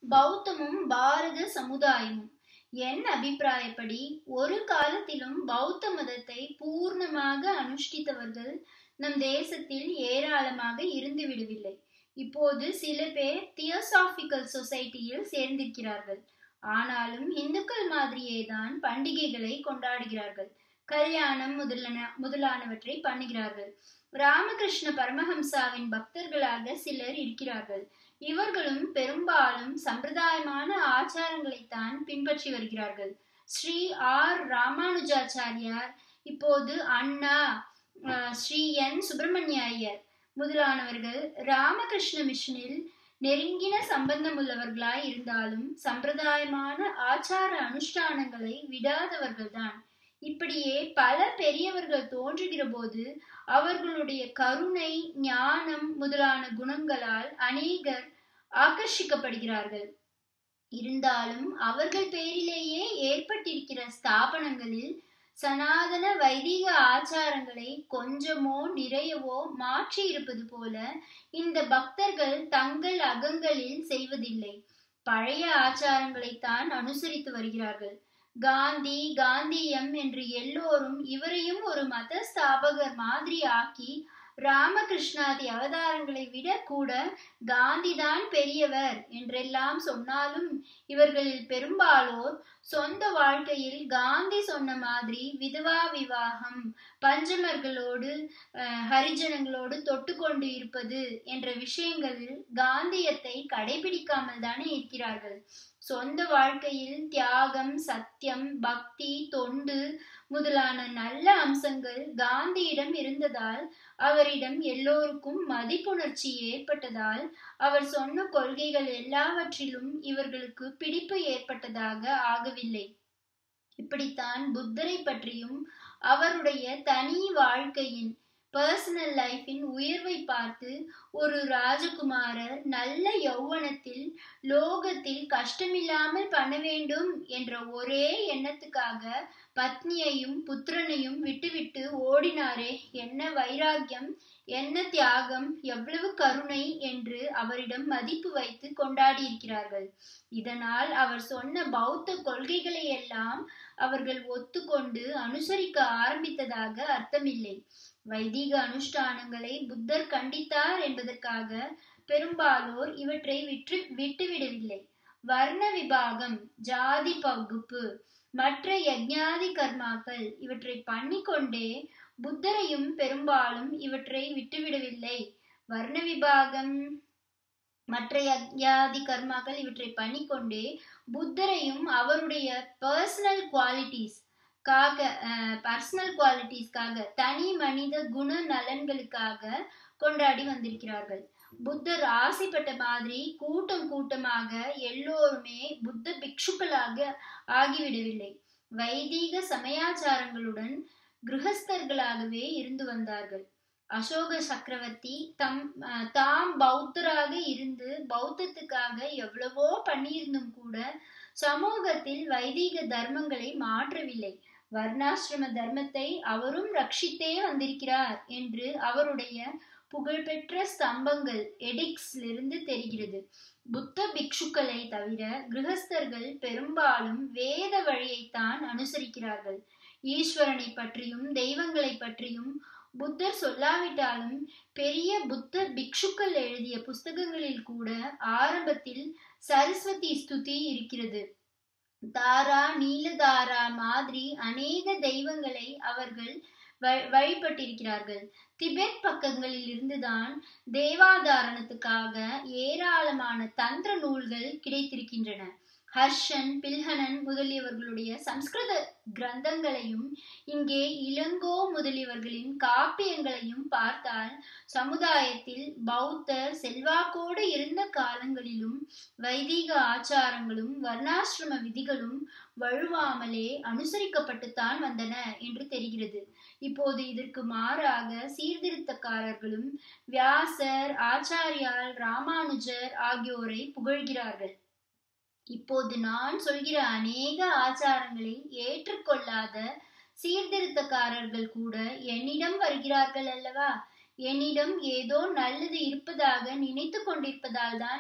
பௌத்தமும் பாரத சமுதாயமும் என் அபிப்பிராயப்படி ஒரு காலத்திலும் பௌத்த மதத்தை பூர்ணமாக அனுஷ்டித்தவர்கள் நம் தேசத்தில் ஏராளமாக இருந்து விடவில்லை இப்போது சில பேர் தியோசாபிக்கல் சொசைட்டியில் சேர்ந்திருக்கிறார்கள் ஆனாலும் இந்துக்கள் மாதிரியே தான் பண்டிகைகளை கொண்டாடுகிறார்கள் கல்யாணம் முதலான முதலானவற்றை பண்ணுகிறார்கள் ராமகிருஷ்ண பரமஹம்சாவின் பக்தர்களாக சிலர் இருக்கிறார்கள் இவர்களும் பெரும்பாலும் சம்பிரதாயமான ஆச்சாரங்களைத்தான் பின்பற்றி வருகிறார்கள் ஸ்ரீ ஆர் ராமானுஜாச்சாரியார் இப்போது அண்ணா ஸ்ரீ என் சுப்பிரமணிய ஐயர் முதலானவர்கள் ராமகிருஷ்ண மிஷனில் நெருங்கின சம்பந்தமுள்ளவர்களாய் இருந்தாலும் சம்பிரதாயமான ஆச்சார அனுஷ்டானங்களை விடாதவர்கள்தான் இப்படியே பல பெரியவர்கள் தோன்றுகிற போது அவர்களுடைய கருணை ஞானம் முதலான குணங்களால் அநேகர் ஆகர்ஷிக்கப்படுகிறார்கள் இருந்தாலும் அவர்கள் பேரிலேயே ஏற்பட்டிருக்கிற ஸ்தாபனங்களில் சனாதன வைதிக ஆச்சாரங்களை கொஞ்சமோ நிறையவோ மாற்றி இருப்பது போல இந்த பக்தர்கள் தங்கள் அகங்களில் செய்வதில்லை பழைய ஆச்சாரங்களைத்தான் அனுசரித்து வருகிறார்கள் காந்தி காந்தியம் என்று எல்லோரும் இவரையும் ஒரு மத ஸ்தாபகர் மாதிரி ஆக்கி ராமகிருஷ்ணாதி அவதாரங்களை விட கூட காந்திதான் பெரியவர் என்றெல்லாம் சொன்னாலும் இவர்களில் பெரும்பாலோர் சொந்த வாழ்க்கையில் காந்தி சொன்ன மாதிரி விதவா விவாகம் பஞ்சமர்களோடு ஹரிஜனங்களோடு தொட்டு கொண்டு இருப்பது என்ற விஷயங்களில் காந்தியத்தை கடைபிடிக்காமல் தானே இருக்கிறார்கள் சொந்த வாழ்க்கையில் தியாகம் சத்தியம் பக்தி தொண்டு முதலான நல்ல அம்சங்கள் காந்தியிடம் இருந்ததால் அவரிடம் எல்லோருக்கும் மதிப்புணர்ச்சி ஏற்பட்டதால் அவர் சொன்ன கொள்கைகள் எல்லாவற்றிலும் இவர்களுக்கு பிடிப்பு ஏற்பட்டதாக ஆகவில்லை இப்படித்தான் புத்தரை பற்றியும் அவருடைய தனி வாழ்க்கையின் பர்சனல் லைஃபின் உயர்வை பார்த்து ஒரு ராஜகுமாரர் நல்ல யௌவனத்தில் லோகத்தில் கஷ்டமில்லாமல் பண்ண வேண்டும் என்ற ஒரே எண்ணத்துக்காக பத்னியையும் புத்திரனையும் விட்டுவிட்டு ஓடினாரே என்ன வைராக்கியம் என்ன தியாகம் எவ்வளவு கருணை என்று அவரிடம் மதிப்பு வைத்து கொண்டாடி இருக்கிறார்கள் இதனால் அவர் சொன்ன பௌத்த கொள்கைகளை எல்லாம் அவர்கள் ஒத்துக்கொண்டு அனுசரிக்க ஆரம்பித்ததாக அர்த்தமில்லை வைதிக அனுஷ்டானங்களை புத்தர் கண்டித்தார் என்பதற்காக பெரும்பாலோர் இவற்றை விற்று விட்டுவிடவில்லை வர்ண விபாகம் ஜாதி பகுப்பு மற்ற யஜ்ஞாதி கர்மாக்கள் இவற்றை பண்ணிக்கொண்டே புத்தரையும் பெரும்பாலும் இவற்றை விட்டுவிடவில்லை வர்ண விபாகம் மற்ற யஜ்ஞாதி கர்மாக்கள் இவற்றை பண்ணிக்கொண்டே புத்தரையும் அவருடைய பர்சனல் குவாலிட்டிஸ் காக பர்சனல் குவாலிட்டிஸ்க்காக தனி மனித குண நலன்களுக்காக கொண்டாடி வந்திருக்கிறார்கள் புத்தர் ஆசைப்பட்ட மாதிரி கூட்டம் கூட்டமாக எல்லோருமே புத்த பிக்ஷுக்களாக ஆகிவிடவில்லை வைதீக சமயாச்சாரங்களுடன் கிரகஸ்தர்களாகவே இருந்து வந்தார்கள் அசோக சக்கரவர்த்தி தம் தாம் பௌத்தராக இருந்து பௌத்தத்துக்காக எவ்வளவோ பண்ணியிருந்தும் கூட சமூகத்தில் வைதீக தர்மங்களை மாற்றவில்லை வர்ணாசிரம தர்மத்தை அவரும் ரட்சித்தே வந்திருக்கிறார் என்று அவருடைய புகழ்பெற்ற ஸ்தம்பங்கள் எடிக்ஸ்லிருந்து தெரிகிறது புத்த பிக்ஷுக்களை தவிர கிரகஸ்தர்கள் பெரும்பாலும் வேத வழியைத்தான் அனுசரிக்கிறார்கள் ஈஸ்வரனை பற்றியும் தெய்வங்களை பற்றியும் புத்தர் சொல்லாவிட்டாலும் பெரிய புத்த பிக்ஷுக்கள் எழுதிய புஸ்தகங்களில் கூட ஆரம்பத்தில் சரஸ்வதி ஸ்துதி இருக்கிறது தாரா நீலதாரா மாதிரி அநேக தெய்வங்களை அவர்கள் வழிபட்டிருக்கிறார்கள் திபெத் பக்கங்களில் இருந்துதான் தேவாதாரணத்துக்காக ஏராளமான தந்திர நூல்கள் கிடைத்திருக்கின்றன ஹர்ஷன் பில்ஹனன் முதலியவர்களுடைய சம்ஸ்கிருத கிரந்தங்களையும் இங்கே இளங்கோ முதலியவர்களின் காப்பியங்களையும் பார்த்தால் சமுதாயத்தில் பௌத்தர் செல்வாக்கோடு இருந்த காலங்களிலும் வைதிக ஆச்சாரங்களும் வர்ணாசிரம விதிகளும் வழுவாமலே அனுசரிக்கப்பட்டுத்தான் வந்தன என்று தெரிகிறது இப்போது இதற்கு மாறாக சீர்திருத்தக்காரர்களும் வியாசர் ஆச்சாரியால் ராமானுஜர் ஆகியோரை புகழ்கிறார்கள் இப்போது நான் சொல்கிற அநேக ஆச்சாரங்களை ஏற்றுக்கொள்ளாத சீர்திருத்தக்காரர்கள் கூட என்னிடம் வருகிறார்கள் அல்லவா என்னிடம் ஏதோ நல்லது இருப்பதாக நினைத்து கொண்டிருப்பதால் தானே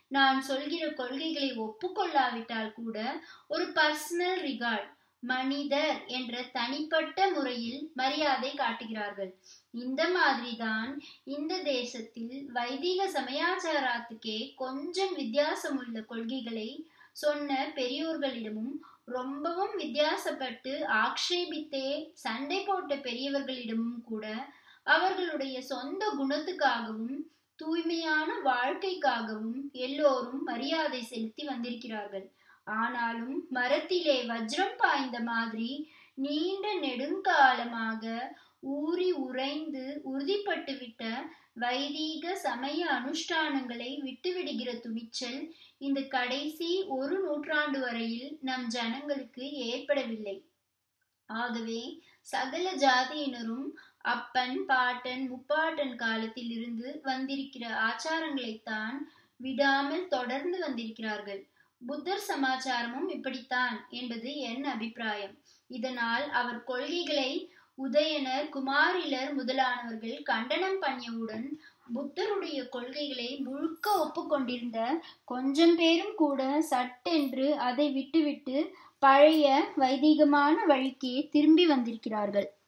நான் சொல்கிற கொள்கைகளை ஒப்புக்கொள்ளாவிட்டால் கூட ஒரு பர்சனல் ரிகார்ட் மனிதர் என்ற தனிப்பட்ட முறையில் மரியாதை காட்டுகிறார்கள் இந்த மாதிரிதான் இந்த தேசத்தில் வைதிக சமயாச்சாரத்துக்கே கொஞ்சம் வித்தியாசமுள்ள கொள்கைகளை சொன்ன பெரியோர்களிடமும் ரொம்பவும் வித்தியாசப்பட்டு ஆக்ஷேபித்தே சண்டை போட்ட பெரியவர்களிடமும் கூட அவர்களுடைய சொந்த குணத்துக்காகவும் தூய்மையான வாழ்க்கைக்காகவும் எல்லோரும் மரியாதை செலுத்தி வந்திருக்கிறார்கள் ஆனாலும் மரத்திலே வஜ்ரம் பாய்ந்த மாதிரி நீண்ட நெடுங்காலமாக ஊறி உறைந்து உறுதிப்பட்டுவிட்ட வைதீக சமய அனுஷ்டானங்களை விட்டுவிடுகிற துணிச்சல் இந்த கடைசி ஒரு நூற்றாண்டு வரையில் நம் ஜனங்களுக்கு ஏற்படவில்லை ஆகவே சகல ஜாதியினரும் அப்பன் பாட்டன் முப்பாட்டன் காலத்தில் இருந்து வந்திருக்கிற ஆச்சாரங்களைத்தான் விடாமல் தொடர்ந்து வந்திருக்கிறார்கள் புத்தர் சமாச்சாரமும் இப்படித்தான் என்பது என் அபிப்பிராயம் இதனால் அவர் கொள்கைகளை உதயனர் குமாரிலர் முதலானவர்கள் கண்டனம் பண்ணியவுடன் புத்தருடைய கொள்கைகளை முழுக்க ஒப்புக்கொண்டிருந்த கொஞ்சம் பேரும் கூட சட்டென்று அதை விட்டுவிட்டு பழைய வைதிகமான வழிக்கே திரும்பி வந்திருக்கிறார்கள்